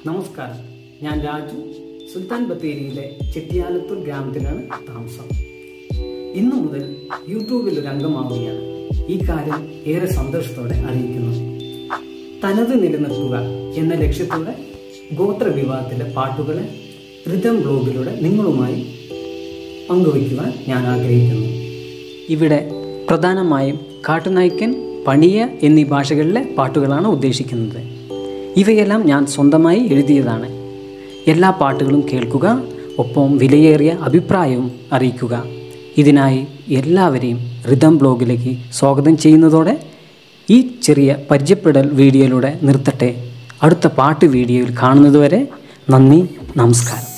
നമസ്കാരം ഞാൻ രാജു സുൽത്താൻ ബത്തേരിയിലെ ചെട്ടിയാലത്തൂർ ഗ്രാമത്തിലാണ് താമസം ഇന്നു മുതൽ യൂട്യൂബിൽ ഒരു അംഗമാവുകയാണ് ഈ കാര്യം ഏറെ സന്തോഷത്തോടെ അറിയിക്കുന്നു തനത് നിലനിർത്തുക എന്ന ലക്ഷ്യത്തോടെ ഗോത്ര വിഭാഗത്തിലെ പാട്ടുകളെ റിതം ബ്ലോഗിലൂടെ നിങ്ങളുമായി പങ്കുവയ്ക്കുവാൻ ഞാൻ ആഗ്രഹിക്കുന്നു ഇവിടെ പ്രധാനമായും കാട്ടുനായ്ക്കൻ പണിയ എന്നീ ഭാഷകളിലെ പാട്ടുകളാണ് ഉദ്ദേശിക്കുന്നത് ഇവയെല്ലാം ഞാൻ സ്വന്തമായി എഴുതിയതാണ് എല്ലാ പാട്ടുകളും കേൾക്കുക ഒപ്പം വിലയേറിയ അഭിപ്രായവും അറിയിക്കുക ഇതിനായി എല്ലാവരെയും റിതം ബ്ലോഗിലേക്ക് സ്വാഗതം ചെയ്യുന്നതോടെ ഈ ചെറിയ പരിചയപ്പെടൽ വീഡിയോയിലൂടെ നിർത്തട്ടെ അടുത്ത പാട്ട് വീഡിയോയിൽ കാണുന്നതുവരെ നന്ദി നമസ്കാരം